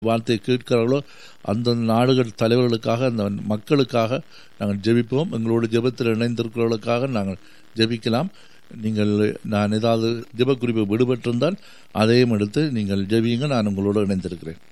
வார்த்தையை கேட்கிறார்களோ அந்த நாடுகள் தலைவர்களுக்காக அந்த மக்களுக்காக நாங்கள் ஜெபிப்போம் எங்களோட ஜெபத்தில் இணைந்திருக்கிறவர்களுக்காக நாங்கள் ஜெபிக்கலாம் நீங்கள் நான் ஏதாவது ஜெப குறிப்பு விடுபட்டிருந்தால் அதையும் எடுத்து நீங்கள் ஜெபியுங்க நான் உங்களோடு இணைந்திருக்கிறேன்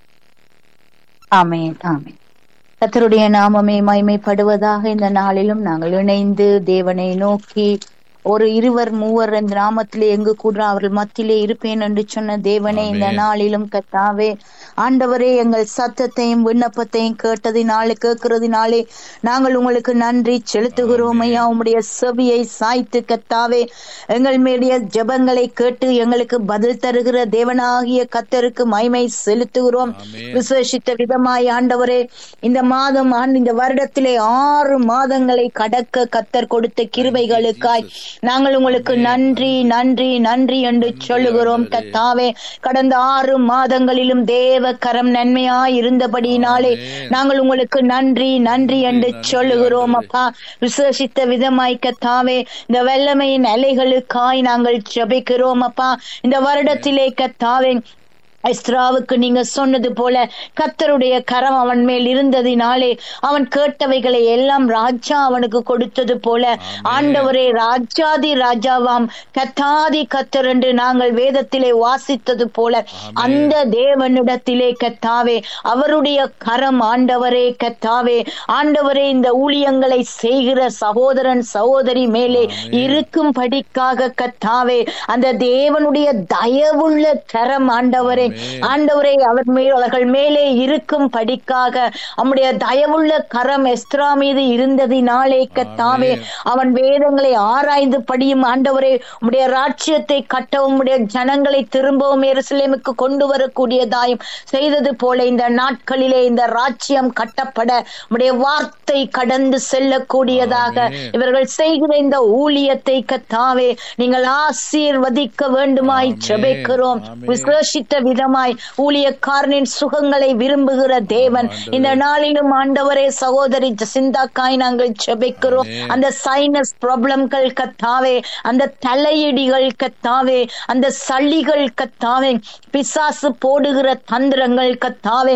ஆமேன் ஆமேன் கத்தருடைய நாமமே மகிமைப்படுவதாக இந்த நாளிலும் நாங்கள் இணைந்து தேவனை நோக்கி ஒரு இருவர் மூவர் இந்த நாமத்திலே எங்கு கூட அவர்கள் மத்தியிலே இருப்பேன் என்று சொன்ன தேவனே இந்த ஆமென். நாளிலும் கத்தாவே ஆண்டவரே எங்கள் சத்தத்தையும் விண்ணப்பத்தையும் கேட்டதினாலே கேட்கிறதினாலே நாங்கள் உங்களுக்கு நன்றி செலுத்துகிறோம் ஐயா உம்முடைய செவியை சாய்த்து கத்தாவே எங்கள் மேடைய ஜெபங்களை கேட்டு எங்களுக்கு பதில் தருகிற தேவனாகிய கத்தருக்கு மகிமை செலுத்துகிறோம் ஆமென். விசேஷித்த விதமாய் ஆண்டவரே இந்த மாதம் ஆண்டு இந்த வருடத்திலே ஆறு மாதங்களை கடக்க கத்தர் கொடுத்த கிருபைகளுக்காய் நாங்கள் உங்களுக்கு நன்றி நன்றி நன்றி என்று சொல்லுகிறோம் கத்தாவே கடந்த ஆறு மாதங்களிலும் தேவ கரம் நன்மையாய் இருந்தபடியினாலே ஆமென். நாங்கள் உங்களுக்கு நன்றி நன்றி என்று நன்றி, சொல்லுகிறோம் ஆண்டவரே. அப்பா விசேஷித்த விதமாய் கத்தாவே இந்த வெள்ளமையின் அலைகளுக்காய் நாங்கள் ஜெபிக்கிறோம் அப்பா இந்த வருடத்திலே கத்தாவே எஸ்ராவுக்கு நீங்க சொன்னது போல கத்தருடைய கரம் அவன் மேல் இருந்ததினாலே அவன் கேட்டவைகளை எல்லாம் ராஜா அவனுக்கு கொடுத்தது போல ஆண்டவரே ராஜாதி ராஜாவாம் கத்தாதி கத்தர் என்று நாங்கள் வேதத்திலே வாசித்தது போல அந்த தேவனிடத்திலே கத்தாவே அவருடைய கரம் ஆண்டவரே கத்தாவே ஆண்டவரே இந்த ஊழியங்களை செய்கிற சகோதரன் சகோதரி மேலே இருக்கும் படிக்காக கத்தாவே அந்த தேவனுடைய தயவுள்ள கரம் ஆண்டவரே ஆண்டவரே அவர் மேல் அவர்கள் மேலே இருக்கும் படிக்காக அவனுடைய தயவுள்ள கரம் எஸ்த்ரா மீது இருந்ததினாலே கத்தாவே அவன் வேதங்களை ஆராய்ந்து படியும் ஆண்டவரே உம்முடைய ராட்சியத்தை கட்டவும் உம்முடைய ஜனங்களை திரும்பவும் எருசலேமுக்கு கொண்டு வரக்கூடியதாயும் செய்தது போல இந்த நாட்களிலே இந்த ராட்சியம் கட்டப்பட உம்முடைய வார்த்தை கடந்து செல்லக்கூடியதாக ஆமென். இவர்கள் செய்கிற இந்த ஊழியத்தை கத்தாவே நீங்கள் ஆசீர்வதிக்க வேண்டுமாய் ஆமென். ஜெபிக்கிறோம் ஆமென். விசேஷித்த விதமாய் ஊழியக்காரனின் சுகங்களை விரும்புகிற தேவன் ஆண்டவரே. இந்த நாளிலும் ஆண்டவரே சகோதரி ஜசிந்தாக்காய் நாங்கள் ஜெபிக்கிறோம் ஆமென். அந்த சைனஸ் ப்ராப்ளம்கள் கத்தாவே அந்த தலையிடிகள் கத்தாவே அந்த சளிகள் கத்தாவே பிசாசு போடுகிற தந்திரங்கள் கத்தாவே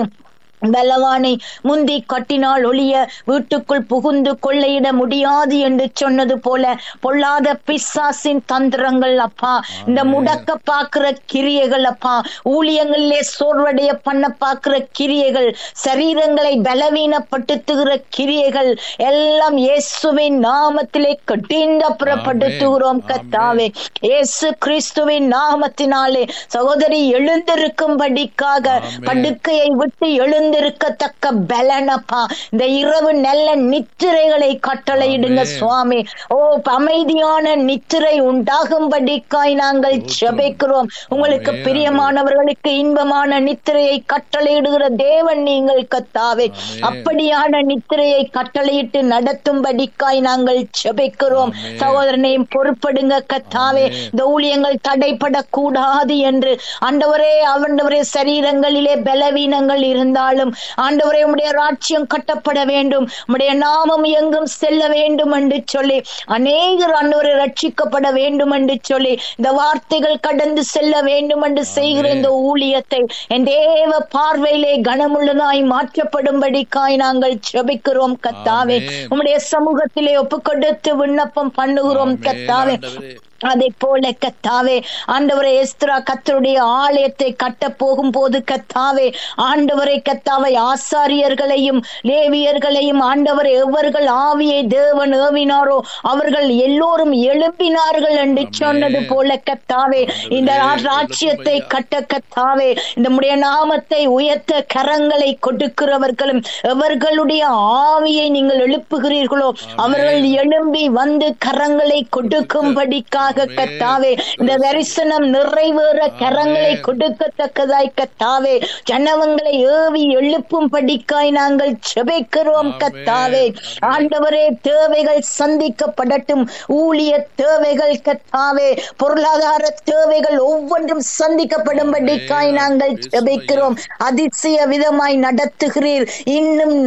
பலவானை முந்தி கட்டினால் ஒளிய வீட்டுக்குள் புகுந்து கொள்ளையிட முடியாது என்று சொன்னது போல பொல்லாத பிசாசின் தந்திரங்கள் அப்பா இந்த முடக்க பாக்குற கிரியைகள் அப்பா ஊழியங்களிலே சோர்வடைய பண்ண பாக்குற கிரியைகள் சரீரங்களை பலவீனப்படுத்துகிற கிரியைகள் எல்லாம் இயேசுவின் நாமத்திலே கடிந்தப்புறப்படுத்துகிறோம் ஆமென். கத்தாவே இயேசு கிறிஸ்துவின் நாமத்தினாலே சகோதரி எழுந்திருக்கும்படிக்காக ஆமென். படுக்கையை விட்டு எழுந்திருக்கத்தக்க பலனப்பா இந்த இரவு நல்ல நித்திரைகளை கட்டளையிடுங்க ஆமென். சுவாமி ஓ அமைதியான நித்திரை உண்டாகும்படிக்காய் நாங்கள் ஸ்தோத்திரம். ஜெபிக்கிறோம் உங்களுக்கு ஆமென். பிரியமானவர்களுக்கு இன்பமான நித்திரையை கட்டளையிடுகிற தேவன் நீங்கள் கத்தாவே ஆமென். அப்படியான நித்திரையை கட்டளையிட்டு நடத்தும்படிக்காய் நாங்கள் ஜெபிக்கிறோம் ஆமென். சகோதரனையும் பொறுப்படுங்க கத்தாவே ஆமென். இந்த ஊழியங்கள் தடைப்படக்கூடாது என்று ஆண்டவரே ஆண்டவரே சரீரங்களிலே பலவீனங்கள் இருந்தாலும் ஆண்டவரே உம்முடைய ராட்சியம் கட்டப்பட வேண்டும் உம்முடைய நாமம் எங்கும் செல்ல வேண்டும் என்று சொல்லி அநேகர் ஆண்டவரை ரட்சிக்கப்பட வேண்டும் என்று சொல்லி இந்த வார்த்தைகள் கடந்து செல்ல வேண்டும் என்று செய்கிற இந்த ஊழியத்தை என் தேவ பார்வையிலே கனமுள்ளதாய் மாற்றப்படும்படிக்காய் நாங்கள் ஜெபிக்கிறோம் கத்தாவே ஆமென். உம்முடைய சமூகத்திலே ஒப்புக்கொடுத்து விண்ணப்பம் பண்ணுகிறோம் ஆமென். கத்தாவே ஆண்டவரே. அதை போல கத்தாவே ஆண்டவரை எஸ்திரா கத்தருடைய ஆலயத்தை கட்ட போகும்போது கத்தாவே ஆண்டவரை கத்தாவை ஆசாரியர்களையும் லேவியர்களையும் ஆண்டவரை எவர்கள் ஆவியை தேவன் ஏவினாரோ அவர்கள் எல்லோரும் எழுப்பினார்கள் என்று ஆமென். சொன்னது போல கத்தாவே இந்த ஆண்டவரே, ராட்சியத்தை எழுப்பும் ஐயா. கட்ட கத்தாவே இந்த உடைய நாமத்தை உயர்த்த கரங்களை கொடுக்கிறவர்களும் எவர்களுடைய ஆவியை நீங்கள் எழுப்புகிறீர்களோ அவர்கள் எழும்பி வந்து கரங்களை கொடுக்கும்படிக்காக ஆமென். கத்தாவே இந்த தரிசனம் நிறைவேற கரங்களை ஆமென். கொடுக்கத்தக்கதாய் கத்தாவே ஜனவங்களை ஏவி எழுப்பும்படிக்காய் நாங்கள் ஜெபிக்கிறோம் ஆமென். கத்தாவே ஆமென். ஆண்டவரே தேவைகள் சந்திக்கப்படட்டும் ஊழிய தேவைகள் கத்தாவே பொருளாதார தேவைகள் ஒவ்வொன்றும் சந்திக்கப்படும்படிக்காய் ஆமென். நாங்கள் இயேசு ஜெபிக்கிறோம் அதிசய விதமாய் நடத்துகிறீர் இன்னும்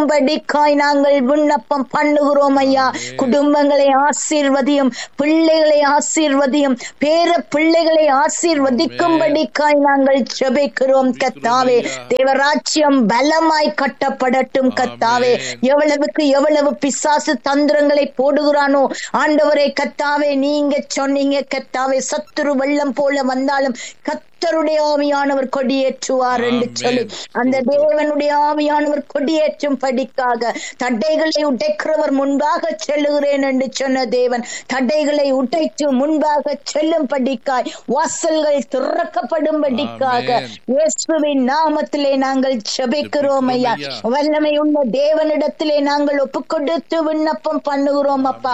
நடத்தும்படிக்காய் நாங்கள் விண்ணப்பம் பண்ணுகிறோம் ஐயா ஆமென். குடும்பங்களை ஆசீர்வதியும் பிள்ளைகளை ஆசீர்வதியும் பேர பிள்ளைகளை ஆசீர்வதிக்கும்படிக்காய் நாங்கள் ஜெபிக்கிறோம் கத்தாவே தேவராட்சியம் பலமாய் கட்டப்படட்டும் கத்தாவே எவ்வளவுக்கு எவ்வளவு பிசாசு தந்திரங்களை போடுகிறானோ ஆண்டவரே கத்தாவே நீங்க சொன்னீங்க கத்தாவே சத்துரு வெள்ளம் போல வந்தாலும் கத்தருடைய ஆவியானவர் கொடியேற்றுவார் என்று சொல்லி அந்த தேவனுடைய ஆவியானவர் கொடியேற்றும் படிக்காக தடைகளை உடைக்கிறவர் முன்பாக செல்லுகிறேன் என்று சொன்ன தேவன் தடைகளை உடைத்து முன்பாக செல்லும் படிக்காய் வாசல்கள் திறக்கப்படும்படிக்காக இயேசுவின் நாமத்திலே நாங்கள் ஜெபிக்கிறோம் ஐயா வல்லமை உள்ள தேவனிடத்திலே நாங்கள் ஒப்புக்கொடுத்து விண்ணப்பம் பண்ணுகிறோம் அப்பா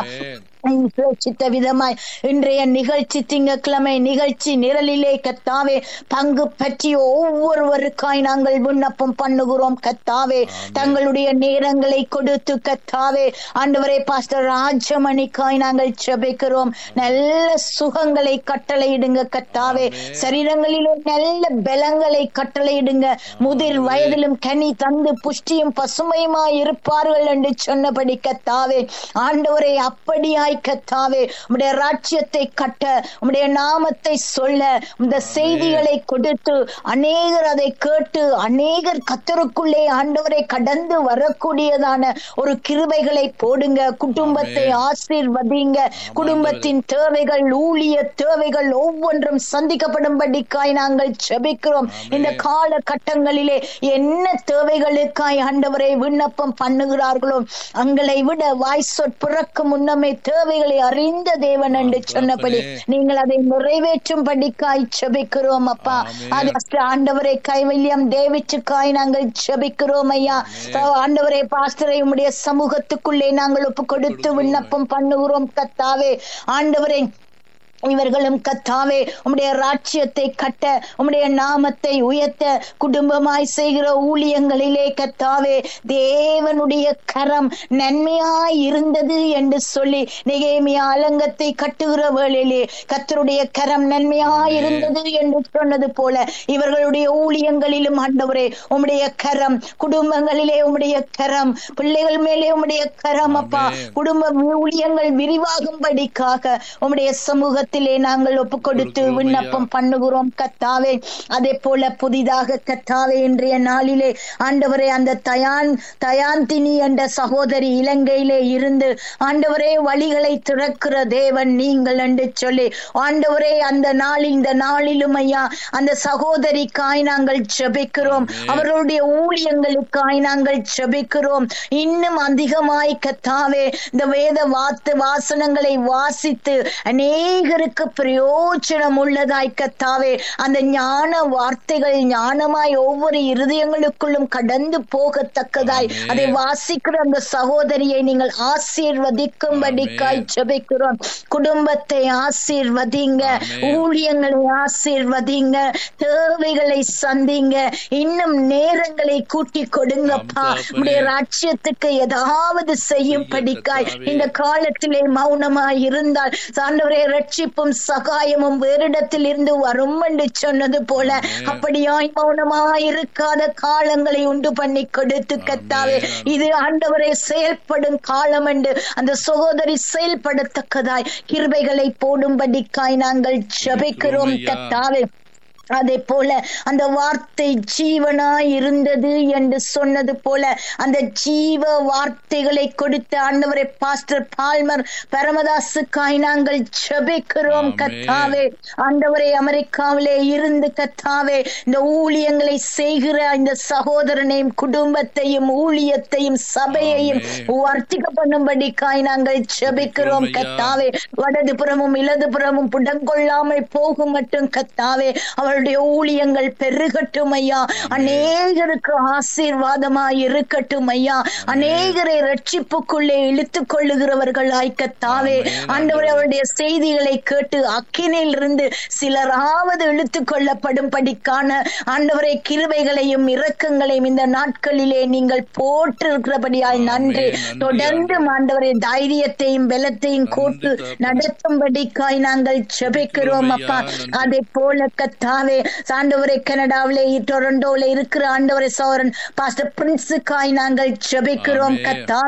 சித்த விதமாய் இன்றைய நிகழ்ச்சி திங்கட்கிழமை நிகழ்ச்சி நிரலிலே கத்தாவே பங்கு பற்றி ஒவ்வொருவருக்காய் நாங்கள் விண்ணப்பம் பண்ணுகிறோம் கத்தாவே தங்களுடைய நேரங்களை கொடுத்து கத்தாவே ஆண்டவரே பாஸ்டர் ராஜமணிக்காய் நாங்கள் செபிக்கிறோம் நல்ல சுகங்களை கட்டளையிடுங்க கத்தாவே சரீரங்களிலே நல்ல பலங்களை கட்டளையிடுங்க முதிர் வயதிலும் கனி தந்து புஷ்டியும் பசுமையுமாய் இருப்பார்கள் என்று சொன்னபடி கத்தாவே ஆண்டவரை அப்படியாய் கத்தாவே உம்முடைய ராஜ்யத்தை கட்ட உம்முடைய நாமத்தை சொல்ல இந்த செய்திகளை கொடுத்து அநேகர் அதை கேட்டு அநேகர் கத்தருக்குள்ளே ஆண்டவரை கடந்து வரக்கூடியதான ஒரு கிருபைகளை போடுங்க குடும்பத்தை ஆசீர்வதிங்க குடும்பத்தின் தேவைகள் ஊழிய தேவைகள் ஒவ்வொன்றும் சந்திக்கப்படும்படிக்காய் நாங்கள் செபிக்கிறோம் இந்த கால கட்டங்களிலே என்ன தேவைகளுக்காய் ஆண்டவரை விண்ணப்பம் பண்ணுகிறார்களோ அங்களை விட வாய் சொற்பிறக்கு முன்னமே தேவைகளை அறிந்த தேவன் என்று சொன்னபடி நீங்கள் அதை நிறைவேற்றும் படிக்காய் செபிக்கிறோம் அப்பா அது ஆண்டவரை கைவல்யம் தேவிச்சுக்காய் நாங்கள் செபிக்கிறோம் ஐயா ஆண்டவரை பாஸ்டரை உடைய சமூகத்துக்குள்ளே நாங்கள் ஒப்பு கொடுத்து விண்ணப்பம் பண்ணுகிறோம் கத்தாவே ஆண்டவரை இவர்களும் கத்தாவே உம்முடைய ராட்சியத்தை கட்ட உம்முடைய நாமத்தை உயர்த்த குடும்பமாய் செய்கிற ஊழியங்களிலே கத்தாவே தேவனுடைய கரம் நன்மையாய் இருந்தது என்று சொல்லி நிகேமியா அலங்கத்தை கட்டுகிற வேளையிலே கத்தருடைய கரம் நன்மையாய் இருந்தது என்று சொன்னது போல இவர்களுடைய ஊழியங்களிலும் ஆண்டவரே உம்முடைய கரம் குடும்பங்களிலே உம்முடைய கரம் பிள்ளைகள் மேலே உம்முடைய கரம் அப்பா குடும்ப ஊழியங்கள் விரிவாகும்படிக்காக உம்முடைய சமூக கரத்திலே நாங்கள் ஒப்பு கொடுத்து விண்ணப்பம் பண்ணுகிறோம் கத்தாவே அதே போல புதிதாக கத்தாவே இன்றைய நாளிலே ஆண்டவரே அந்த தயான் தயாந்தினி என்ற சகோதரி இலங்கையிலே இருந்து ஆண்டவரே வழிகளை திறக்கிற தேவன் நீங்கள் என்று சொல்லி ஆண்டவரே அந்த நாளில் இந்த நாளிலும் ஐயா அந்த சகோதரிக்காய் நாங்கள் ஜெபிக்கிறோம் அவர்களுடைய ஊழியங்களுக்காய் நாங்கள் ஜெபிக்கிறோம் இன்னும் அதிகமாய் கத்தாவே இந்த வேத வாத்து வாசனங்களை வாசித்து அநேகருக்கு பிரயோஜனம் உள்ளதாய் கத்தாவே அந்த ஞான வார்த்தைகள் ஞானமாய் ஒவ்வொரு இருதயங்களுக்குள்ளும் கடந்து போகத்தக்கதாய் அதை வாசிக்கிற அந்த சகோதரியை நீங்கள் ஆசீர்வதிக்கும்படிக்காய் ஜெபிக்கிறோம் குடும்பத்தை ஆசீர்வதிங்க ஊழியங்களை ஆசீர்வதிங்க தேவைகளை சந்திங்க இன்னும் நேரங்களை கூட்டி கொடுங்கப்பா உடைய ராட்சியத்துக்கு ஏதாவது செய்யும் படிக்காய் இந்த காலத்திலே மௌனமாய் இருந்தால் சாண்டவரே ரட்சிப்பும் சகாயமும் வேறிடத்தில் இருந்து வரும் என்று சொன்னது போல அப்படியாய் மௌனமாய் இருக்காத காலங்களை உண்டு பண்ணி கொடுத்து கத்தாவே இது ஆண்டவரை செயல்படும் காலம் என்று அந்த சகோதரி செயல்படத்தக்கதாய் கிருபைகளை போடும்படிக்காய் நாங்கள் ஜபிக்கிறோம் கத்தாவே அதே போல அந்த வார்த்தை ஜீவனாய் இருந்தது என்று சொன்னது போல அந்த ஜீவ வார்த்தைகளை கொடுத்த ஆண்டவரை பாஸ்டர் பால்மர் பரமதாசுக்காய் நாங்கள் ஜெபிக்கிறோம் கத்தாவே ஆண்டவரை அமெரிக்காவிலே இருந்து கத்தாவே இந்த ஊழியங்களை செய்கிற இந்த சகோதரனையும் குடும்பத்தையும் ஊழியத்தையும் சபையையும் வர்த்திக்க பண்ணும்படிக்காய் நாங்கள் ஜெபிக்கிறோம் கத்தாவே வடதுபுறமும் இடதுபுறமும் புடங்கொள்ளாமல் போகும் மட்டும் கத்தாவே அவள் அவருடைய ஊழியங்கள் பெருகட்டும் ஐயா அநேகருக்கு ஆசீர்வாதமாய் இருக்கட்டும் ஐயா அநேகரை ரட்சிப்புக்குள்ளே இழுத்து கொள்ளுகிறவர்கள் ஆய்க்கத்தாவே ஆண்டவர் அவருடைய செய்திகளை கேட்டு அக்கினில் இருந்து சிலராவது இழுத்து கொள்ளப்படும் படிக்கான ஆண்டவரை கிருபைகளையும் இரக்கங்களையும் இந்த நாட்களிலே நீங்கள் போட்டிருக்கிறபடியால் நன்றி தொடர்ந்து ஆண்டவரை தைரியத்தையும் பலத்தையும் கோட்டு நடத்தும்படிக்காய் நாங்கள் ஜெபிக்கிறோம் அப்பா அதை போல கத்தாவே ஆண்டவரை கனடாவிலே டொரண்டோல இருக்கிற ஆண்டவரை சோரன் பாஸ்டர் பிரின்ஸுக்காய் நாங்கள் ஜெபிக்கிறோம் கத்தாவே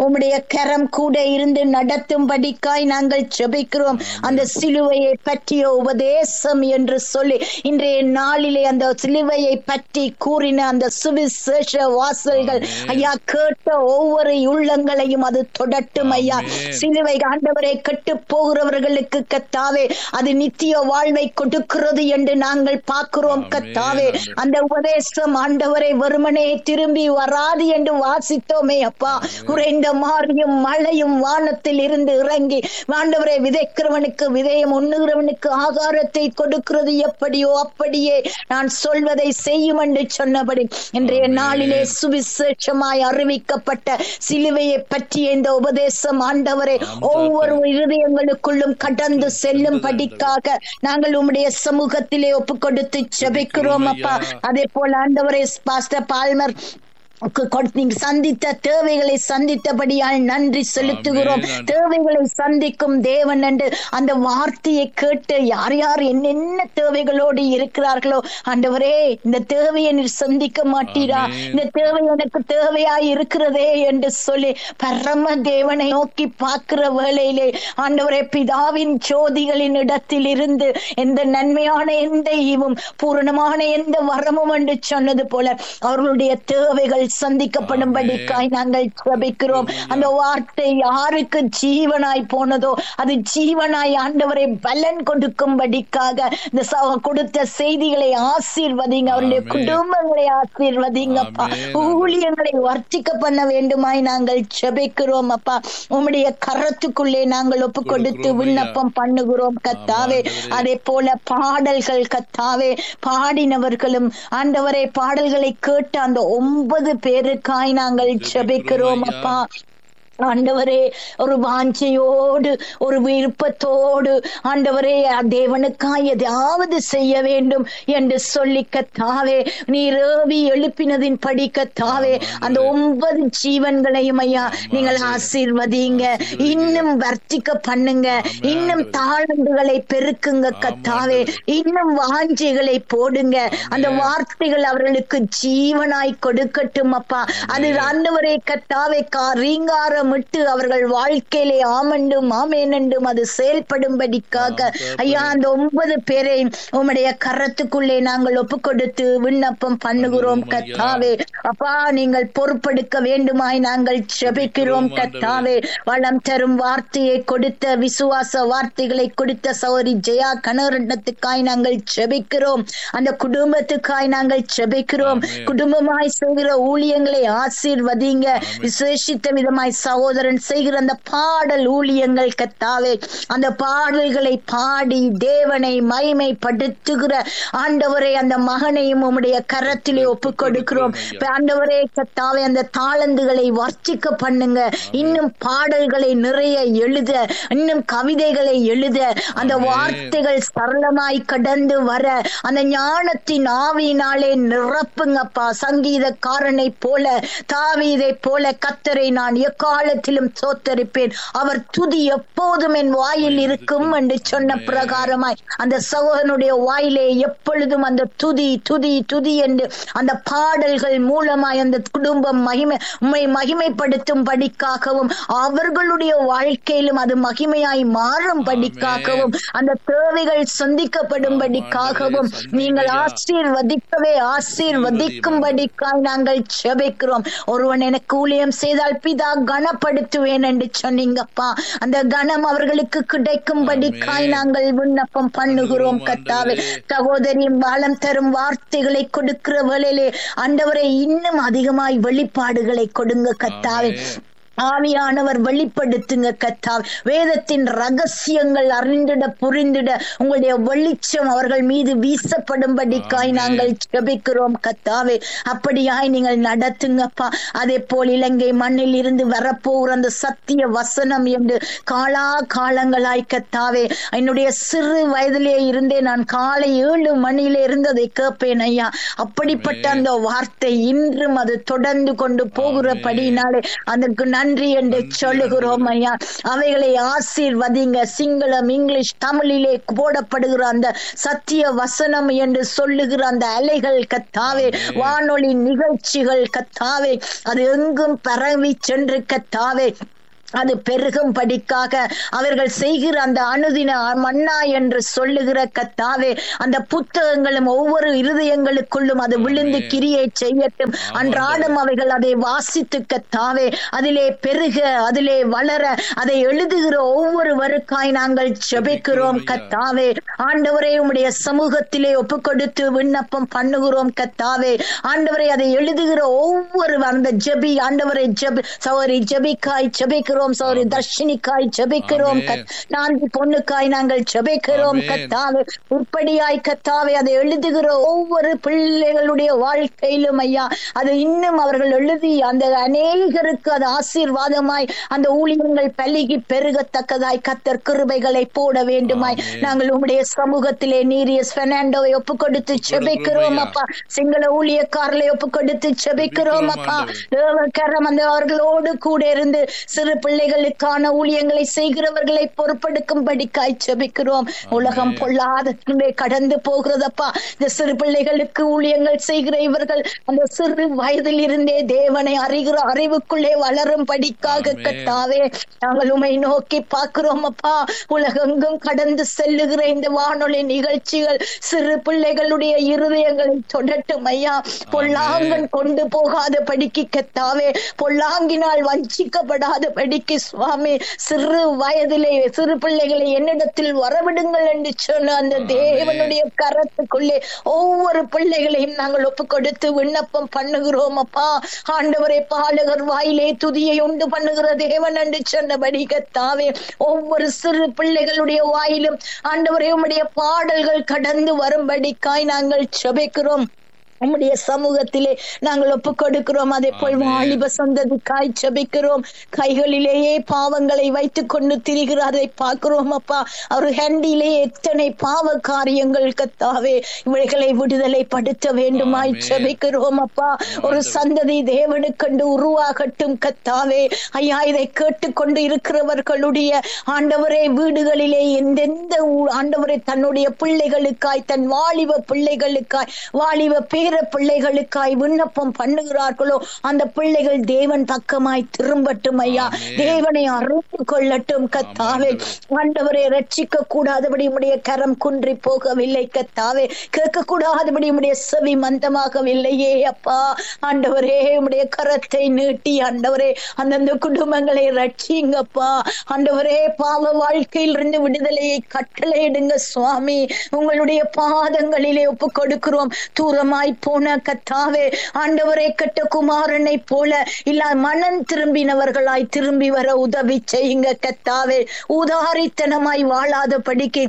உம்முடைய கரம் கூட இருந்து நடத்தும்படிக்காய் நாங்கள் ஜெபிக்கிறோம் அந்த சிலுவையை பற்றிய உபதேசம் என்று சொல்லி இன்றைய நாளிலே அந்த சிலுவையை பற்றி கூறின அந்த சுவிசேஷ வாசல்கள் ஐயா கேட்ட ஒவ்வொரு உள்ளங்களையும் அது தொடட்டும் ஐயா சிலுவை ஆண்டவரை கெட்டு போகிறவர்களுக்கு கத்தாவே அது நித்திய வாழ்வை கொடுக்கிறது என்று நாங்கள் பார்க்கிறோம் கத்தாவே அந்த உபதேசம் ஆண்டவரை வெறுமனே திரும்பி வராது என்று வாசித்தோமே அப்பா குறைந்த மாறியும் மழையும் வானத்தில் இருந்து இறங்கி ஆண்டவரை விதைக்கிறவனுக்கு விதையம் உண்ணுகிறவனுக்கு ஆகாரத்தை கொடுக்கிறது எப்படியோ அப்படியே நான் சொல்வதை செய்யும் என்று சொன்னபடி இன்றைய நாளிலே சுவிசேஷமாய் அறிவிக்கப்பட்ட சிலுவையை பற்றிய இந்த உபதேசம் ஆண்டவரை ஒவ்வொரு இருதயங்களுக்குள்ளும் கடந்து செல்லும் படிக்காக நாங்கள் உம்முடைய சமூகத்திலே ஒப்பு கொடுத்து ஜெபிக்கிறோம் அப்பா அதே போல ஆண்டவரை பாஸ்டர் பால்மர் க்கு கொடு- நீங்க சந்தித்த தேவைகளை சந்தித்தபடியால் நன்றி செலுத்துகிறோம் ஆமென். தேவைகளை சந்திக்கும் தேவன் என்று அந்த வார்த்தையை கேட்டு யார் யார் என்னென்ன தேவைகளோடு இருக்கிறார்களோ ஆண்டவரே இந்த தேவையை நீர் சந்திக்க மாட்டீரா ஆமென். இந்த தேவை எனக்கு தேவையாய் இருக்கிறதே என்று சொல்லி பரம தேவனை நோக்கி பார்க்கிற வேளையிலே ஆண்டவரே பிதாவின் ஜோதிகளின் இடத்தில் இருந்து எந்த நன்மையான எந்த ஈவும் பூரணமான எந்த வரமும் என்று சொன்னது போல அவர்களுடைய தேவைகள் சந்திக்கப்படும்படிக்காய் நாங்கள் ஜெபிக்கிறோம் அந்த வார்த்தை யாருக்கு ஜீவனாய் போனதோ அது ஜீவனாய் ஆண்டவரை பலன் கொடுக்கும்படிக்காக இந்த ச- கொடுத்த செய்திகளை ஆசீர்வதிங்க அவருடைய ஆமென். குடும்பங்களை ஆசீர்வதிங்கப்பா ஆமென். ஊழியங்களை வர்த்திக்க பண்ண வேண்டுமாய் நாங்கள் ஜெபிக்கிறோம் அப்பா உம்முடைய கரத்துக்குள்ளே நாங்கள் ஒப்பு கொடுத்து கொடுக்கிறோம் ஐயா. விண்ணப்பம் பண்ணுகிறோம் கத்தாவே ஆண்டவரே. அதே போல பாடல்கள் கத்தாவே பாடினவர்களும் ஆண்டவரை பாடல்களை கேட்டு அந்த ஒன்பது பேருக்காய் நாங்கள் ஜெபிக்கிறோம் ஐயா. அப்பா ஆண்டவரே ஒரு வாஞ்சையோடு ஒரு விருப்பத்தோடு ஆண்டவரே தேவனுக்காய் எதையாவது செய்ய வேண்டும் என்று சொல்லி கத்தாவே நீர் ஏவி எழுப்பினதின் படி கத்தாவே அந்த ஒன்பது ஜீவன்களையும் ஐயா நீங்கள் ஆசீர்வதிங்க இன்னும் வர்த்திக்க பண்ணுங்க இன்னும் தாளந்துகளை பெருக்குங்க கத்தாவே இன்னும் வாஞ்சைகளை போடுங்க அந்த வார்த்தைகள் அவர்களுக்கு ஜீவனாய் கொடுக்கட்டும் அப்பா அது ஆண்டவரே கத்தாவே கா ரீங்காரமிட்டு அவர்கள் வாழ்க்கையிலே ஆமண்டும் ஆமேனண்டும் அது செயல்படும்படிக்காக ஐயா அந்த ஒன்பது பேரை உம்முடைய கரத்துக்குள்ளே நாங்கள் ஒப்பு கொடுத்து விண்ணப்பம் பண்ணுகிறோம் கத்தாவே அப்பா நீங்கள் பொறுப்பெடுக்க வேண்டுமாய் நாங்கள் ஜெபிக்கிறோம் கத்தாவே வளம் தரும் வார்த்தையை கொடுத்த விசுவாச வார்த்தைகளை கொடுத்த சௌரி ஜெயா கனரட்னத்துக்காய் நாங்கள் ஜெபிக்கிறோம் அந்த குடும்பத்துக்காய் நாங்கள் ஜெபிக்கிறோம் ஆமென். குடும்பமாய் செய்கிற ஊழியங்களை ஆசீர்வதிங்க விசேஷித்த விதமாய் சகோதரன் செய்கிற அந்த பாடல் ஊழியங்கள் கத்தாவே அந்த பாடல்களை பாடி தேவனை மகிமைப்படுத்துகிற ஆண்டவரை அந்த மகனையும் உம்முடைய கரத்திலே ஒப்புக் கொடுக்கிறோம் இப்ப ஆண்டவரே கத்தாவே அந்த தாளந்துகளை வர்ச்சிக்க பண்ணுங்க இன்னும் பாடல்களை நிறைய எழுத இன்னும் கவிதைகளை எழுத அந்த ஆமென். வார்த்தைகள் சரளமாய் கடந்து வர அந்த ஞானத்தின் ஆவியினாலே நிரப்புங்கப்பா சங்கீதக்காரனை போல தாவீதை போல கத்தரை நான் எக்காலத்திலும் சோத்தரிப்பேன் அவர் துதி எப்போதும் என் வாயில் இருக்கும் என்று சொன்ன பிரகாரமாய் அந்த சகோதரனுடைய வாயிலே எப்பொழுதும் அந்த துதி துதி துதி என்று அந்த பாடல்கள் மூலமாய் அந்த குடும்பம் மகிமை உம்மை மகிமைப்படுத்தும் படிக்காகவும் அவர்களுடைய வாழ்க்கையிலும் அது மகிமையாய் மாறும் படிக்காகவும் அந்த தேவைகள் சந்திக்கப்படும்படிக்காகவும் நீங்கள் ஆசீர்வதிக்கவே ஆசீர்வதிக்கும்படிக்காய் நாங்கள் ஜெபிக்கிறோம் ஒருவன் எனக்கு ஊழியம் செய்தால் பிதா கனப்படுத்துவேன் என்று சொன்னீங்கப்பா அந்த கனம் அவர்களுக்கு கிடைக்கும்படிக்காய் ஆமென். நாங்கள் விண்ணப்பம் பண்ணுகிறோம் ஆண்டவரே. கத்தாவே சகோதரி வளம் தரும் வார்த்தைகளை கொடுக்கிற வேளையிலே ஆண்டவரை இன்னும் அதிகமாய் வெளிப்பாடுகளை கொடுங்க கத்தாவே ஆமென். ஆவியானவர் வெளிப்படுத்துங்க கத்தா வேதத்தின் ரகசியங்கள் அறிந்திட புரிந்திட உங்களுடைய வெளிச்சம் அவர்கள் மீது வீசப்படும்படிக்காய் ஆமென். நாங்கள் ஜெபிக்கிறோம் கத்தாவே அப்படியாய் நீங்கள் நடத்துங்கப்பா அதே போல் இலங்கை மண்ணில் இருந்து வரப்போகிற அந்த சத்திய வசனம் என்று காலா காலங்களாய் கத்தாவே என்னுடைய சிறு வயதிலே இருந்தே நான் காலை ஏழு மணியில இருந்து அதை கேட்பேன் ஐயா அப்படிப்பட்ட ஆமென். அந்த வார்த்தை இன்றும் அது தொடர்ந்து கொண்டு போகிறபடினாலே அதற்கு நன்றி நன்றி என்று சொல்லுகிறோம் ஐயா அவைகளை ஆசீர்வதிங்க சிங்களம் இங்கிலீஷ் தமிழிலே போடப்படுகிற அந்த சத்திய வசனம் என்று சொல்லுகிற அந்த அலைகள் கத்தாவே வானொலி நிகழ்ச்சிகள் கத்தாவே அது எங்கும் பரவி சென்று கத்தாவே அது பெருகும் படிக்காக அவர்கள் செய்கிற அந்த அனுதின மன்னா என்று சொல்லுகிற கத்தாவே அந்த புத்தகங்களும் ஒவ்வொரு இருதயங்களுக்குள்ளும் அது விழுந்து கிரியை செய்யட்டும் அன்றாடம் அவைகள் அதை வாசித்து கத்தாவே அதிலே பெருக அதிலே வளர அதை எழுதுகிற ஒவ்வொருவருக்காய் நாங்கள் ஜெபிக்கிறோம் கத்தாவே ஆண்டவரே உம்முடைய சமூகத்திலே ஒப்பு கொடுத்து விண்ணப்பம் பண்ணுகிறோம் கத்தாவே ஆண்டவரை அதை எழுதுகிற ஒவ்வொரு அந்த ஜெபி ஆண்டவரை ஜெபி சௌரி ஜெபிக்காய் ஜெபிக்கிறோம் சௌரி தர்ஷினிக்காய் ஜெபிக்கிறோம் ஆமென். நான்கு பொண்ணுக்காய் நாங்கள் ஜெபிக்கிறோம் ஆமென். கத்தாவே உற்படியாய் கத்தாவே அதை எழுதுகிற ஒவ்வொரு பிள்ளைகளுடைய வாழ்க்கையிலும் ஐயா அது இன்னும் அவர்கள் எழுதி அந்த அநேகருக்கு அது ஆசீர்வாதமாய் அந்த ஊழியங்கள் பல்கி பெருகத்தக்கதாய் கத்தர் கிருபைகளை போட வேண்டுமாய் ஆமென். நாங்கள் உம்முடைய சமூகத்திலே நீரியஸ் பெர்னாண்டோவை ஒப்பு கொடுத்து ஜெபிக்கிறோம் ஐயா. அப்பா சிங்கள ஊழியக்காரர்களை ஒப்பு கொடுத்து ஜெபிக்கிறோம் ஜெபிக்கிறோம் அப்பா ஆண்டவரே. தேவக்கரம் அந்த அவர்களோடு கூட இருந்து சிறு பிள்ளைகளுக்கான ஊழியங்களை செய்கிறவர்களை பொறுப்பெடுக்கும்படிக்காய் ஜெபிக்கிறோம் உலகம் பொல்லாத தன்மை கடந்து போகிறதப்பா இந்த சிறு பிள்ளைகளுக்கு ஊழியங்கள் செய்கிற இவர்கள் அந்த சிறு வயதில் இருந்தே தேவனை அறிகிற அறிவுக்குள்ளே வளரும் படிக்காக ஆமென். கத்தாவே நாங்கள் உமை நோக்கி பார்க்கிறோம் அப்பா உலகெங்கும் கடந்து செல்லுகிற இந்த வானொலி நிகழ்ச்சிகள் சிறு பிள்ளைகளுடைய இருதயங்களை தொடட்டும் ஐயா பொல்லாங்கன் கொண்டு போகாத படிக்கு கத்தாவே பொல்லாங்கினால் வஞ்சிக்கப்படாத படிக்கு சுவாமி சிறு வயதிலே சிறு பிள்ளைகளை என்னிடத்தில் வரவிடுங்கள் என்று சொன்ன அந்த தேவனுடைய கரத்துக்குள்ளே ஒவ்வொரு பிள்ளைகளையும் நாங்கள் ஒப்பு கொடுத்து விண்ணப்பம் பண்ணுகிறோம் அப்பா ஆண்டவரை பாலகர் வாயிலே துதியை உண்டு பண்ணுகிற தேவன் என்று சொன்னபடி கத்தாவே ஒவ்வொரு சிறு பிள்ளைகளுடைய வாயிலும் ஆண்டவரே உம்முடைய பாடல்கள் கடந்து வரும்படிக்காய் நாங்கள் செபிக்கிறோம் உம்முடைய சமூகத்திலே நாங்கள் ஒப்பு கொடுக்கிறோம் அதே போல் ஆமென். வாலிப சந்ததிக்காய் ஜெபிக்கிறோம் கைகளிலேயே பாவங்களை வைத்துக் கொண்டு திரிகிறதை பார்க்கிறோம் அப்பா அவர் ஹேண்டிலே எத்தனை பாவ காரியங்கள் கத்தாவே இவைகளை விடுதலை படுத்த வேண்டுமாய் ஆமென். ஜெபிக்கிறோம் அப்பா ஒரு சந்ததி தேவனுக்கண்டு உருவாகட்டும் கத்தாவே ஐயா இதை கேட்டுக்கொண்டு இருக்கிறவர்களுடைய ஆண்டவரே வீடுகளிலே எந்தெந்த ஊ- ஆண்டவரே தன்னுடைய பிள்ளைகளுக்காய் தன் வாலிப பிள்ளைகளுக்காய் வாலிப பேர பிள்ளைகளுக்காய் விண்ணப்பம் பண்ணுகிறார்களோ அந்த பிள்ளைகள் தேவன் பக்கமாய் திரும்பட்டும் ஐயா ஆமென். தேவனை அறிந்து கொள்ளட்டும் கத்தாவே ஆண்டவரை ரட்சிக்க கூடாதபடி உடைய கரம் குன்றி போகவில்லை கத்தாவே கேட்க கூடாதபடி உடைய செவி மந்தமாகவில்லையே அப்பா ஆண்டவரே உடைய கரத்தை நீட்டி ஆண்டவரே அந்தந்த குடும்பங்களை ரட்சிங்கப்பா ஆண்டவரே பாவ வாழ்க்கையில் இருந்து விடுதலையை கட்டளையிடுங்க சுவாமி உங்களுடைய பாதங்களிலே ஒப்பு கொடுக்கிறோம் தூரமாய் போன கத்தாவே ஆண்டவரே கெட்ட குமாரனை போல இல்ல மனம் திரும்பினவர்களாய் திரும்பி வர உதவி செய்யுங்க கத்தாவே உதாரித்தனமாய் வாழாத படிக்கு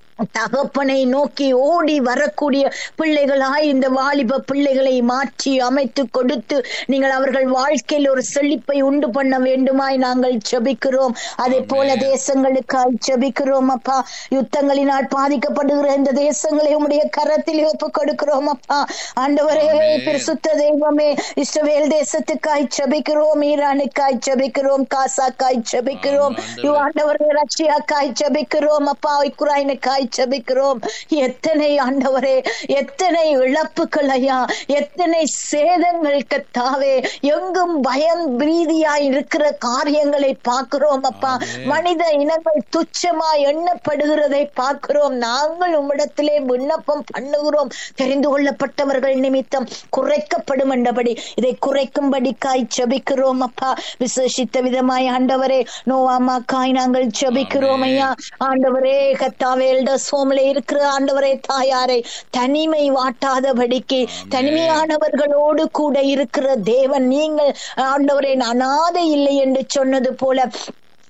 தகப்பனை நோக்கி ஓடி வரக்கூடிய பிள்ளைகளாய் இந்த வாலிப பிள்ளைகளை மாற்றி அமைத்து கொடுத்து நீங்கள் அவர்கள் வாழ்க்கையில் ஒரு செழிப்பை உண்டு பண்ண வேண்டுமாய் நாங்கள் ஜெபிக்கிறோம் அதே போல ஆமென். தேசங்களுக்காய் ஜெபிக்கிறோம் அப்பா யுத்தங்களினால் பாதிக்கப்படுகிற இந்த தேசங்களை உம்முடைய கரத்தில் ஒப்பு கொடுக்கிறோம் அப்பா ஆண்டவரே ஆமென். பரிசுத்த தெய்வமே இஸ்ரவேல் தேசத்துக்காய் ஜெபிக்கிறோம் ஈரானுக்காய் ஜெபிக்கிறோம் காசாக்காய் ஜெபிக்கிறோம் ஆமென், ஆண்டவரே. யோ ஆண்டவரே ரஷ்யாக்காய் ஜெபிக்கிறோம் அப்பா உக்ரைனுக்காய் ஜெபிக்கிறோம் எத்தனை ஆண்டவரே எத்தனை இழப்புகள் ஐயா எத்தனை சேதங்கள் கத்தாவே எங்கும் பயம் பிரீதியாய் இருக்கிற காரியங்களை பார்க்கிறோம் அப்பா ஆமென். மனித இனங்கள் துச்சமாய் எண்ணப்படுகிறதை பார்க்கிறோம் நாங்கள் உம்மிடத்திலே விண்ணப்பம் பண்ணுகிறோம் தெரிந்து கொள்ளப்பட்டவர்கள் நிமித்தம் குறைக்கப்படும் என்றபடி இதை குறைக்கும்படிக்காய் ஜெபிக்கிறோம் அப்பா விசேஷித்த விதமாய் ஆண்டவரே நோவாமாக்காய் நாங்கள் ஜெபிக்கிறோம் ஐயா ஆண்டவரே கத்தாவே எல்டர்ஸ் ஹோம்ல இருக்கிற ஆண்டவரே தாயாரை தனிமை வாட்டாதபடிக்கு தனிமையானவர்களோடு கூட இருக்கிற தேவன் நீங்கள் ஆண்டவரே அனாதை இல்லை என்று சொன்னது போல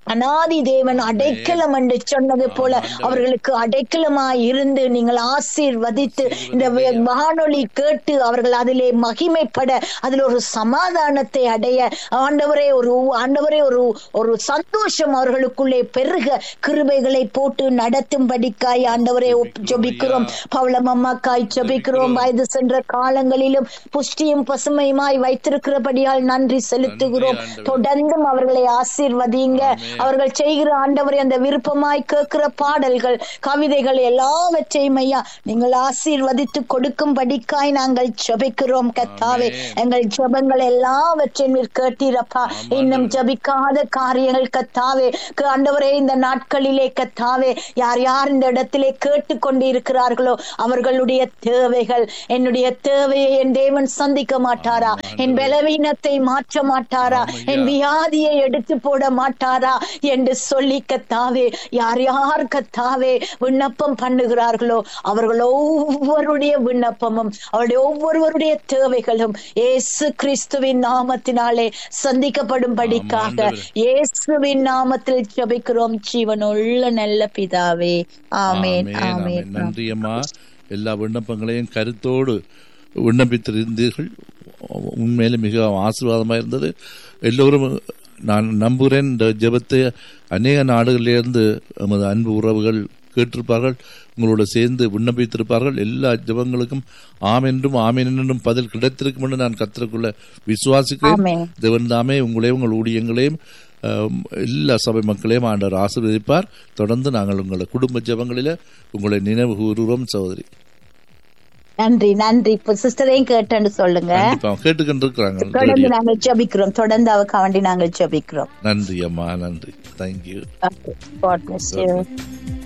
அனாதி தேவன் அடைக்கலம் என்று சொன்னது போல அவர்களுக்கு அடைக்கலமாய் இருந்து நீங்கள் ஆசீர்வதித்து இந்த வே- வானொலி கேட்டு அவர்கள் அதிலே மகிமைப்பட அதில் ஒரு சமாதானத்தை அடைய ஆண்டவரே ஒரு ஆண்டவரே ஒரு ஒரு சந்தோஷம் அவர்களுக்குள்ளே பெருக கிருபைகளை போட்டு நடத்தும்படிக்காய் ஆண்டவரே ஒப்- ஜெபிக்கிறோம் பவளம் அம்மாக்காய் ஜெபிக்கிறோம் வயது சென்ற காலங்களிலும் புஷ்டியும் பசுமையுமாய் வைத்திருக்கிறபடியால் நன்றி செலுத்துகிறோம் தொடர்ந்தும் அவர்களை ஆசீர்வதிங்க அவர்கள் செய்கிற ஆண்டவரை அந்த விருப்பமாய் கேட்கிற பாடல்கள் கவிதைகள் எல்லாவற்றையும் ஐயா நீங்கள் ஆசீர்வதித்து கொடுக்கும்படிக்காய் நாங்கள் ஜெபிக்கிறோம் கத்தாவே எங்கள் ஜெபங்கள் எல்லாவற்றையும் நீர் கேட்டீரப்பா இன்னும் ஜெபிக்காத காரியங்கள் கத்தாவே க- ஆண்டவரே இந்த நாட்களிலே கத்தாவே யார் யார் இந்த இடத்திலே கேட்டுக்கொண்டு இருக்கிறார்களோ அவர்களுடைய தேவைகள் என்னுடைய தேவையை என் தேவன் சந்திக்க மாட்டாரா என் பலவீனத்தை மாற்ற மாட்டாரா என் வியாதியை எடுத்து போட மாட்டாரா என்று சொல்லி கத்தாவே யார் யார் கத்தாவே விண்ணப்பம் பண்ணுகிறார்களோ அவர்கள் ஒவ்வொருடைய விண்ணப்பமும் அவருடைய ஒவ்வொருவருடைய தேவைகளும் இயேசு கிறிஸ்துவின் நாமத்தினாலே சந்திக்கப்படும்படிக்காக இயேசுவின் நாமத்தில் ஜெபிக்கிறோம் ஜீவனுள்ள நல்ல பிதாவே ஆமென் ஆமென், ஆமென் ஆமென். நன்றி அம்மா எல்லா விண்ணப்பங்களையும் கருத்தோடு விண்ணப்பித்திருந்தீர்கள் உண்மையிலே மிக ஆசீர்வாதமாக இருந்தது எல்லோரும் நான் நம்புகிறேன் இந்த ஜெபத்தை அநேக நாடுகளிலிருந்து நமது அன்பு உறவுகள் கேட்டிருப்பார்கள் உங்களோட சேர்ந்து விண்ணப்பித்திருப்பார்கள் எல்லா ஜெபங்களுக்கும் ஆம் என்றும் ஆமேன் என்றும் பதில் கிடைத்திருக்கும் என்று நான் கத்திரக்குள்ள விசுவாசிக்கிறேன் ஆமென். தேவன் தாமே உங்களையும் உங்கள் ஊழியங்களையும் ஆம், எல்லா சபை மக்களையும் ஆண்டவர் ஆசீர்வதிப்பார் தொடர்ந்து நாங்கள் உங்களை குடும்ப ஜெபங்களில உங்களை நினைவு கூறுகிறோம் சகோதரி நன்றி நன்றி இப்ப சிஸ்டரையும் கேட்டேன்னு சொல்லுங்க கண்டிப்பா கேட்டுக்கொண்டிருக்கிறாங்க தொடர்ந்து நாங்கள் ஜெபிக்கிறோம் தொடர்ந்து அவருக்கு வேண்டி நாங்கள் ஜெபிக்கிறோம் நன்றி அம்மா நன்றி தேங்க்யூ God bless you.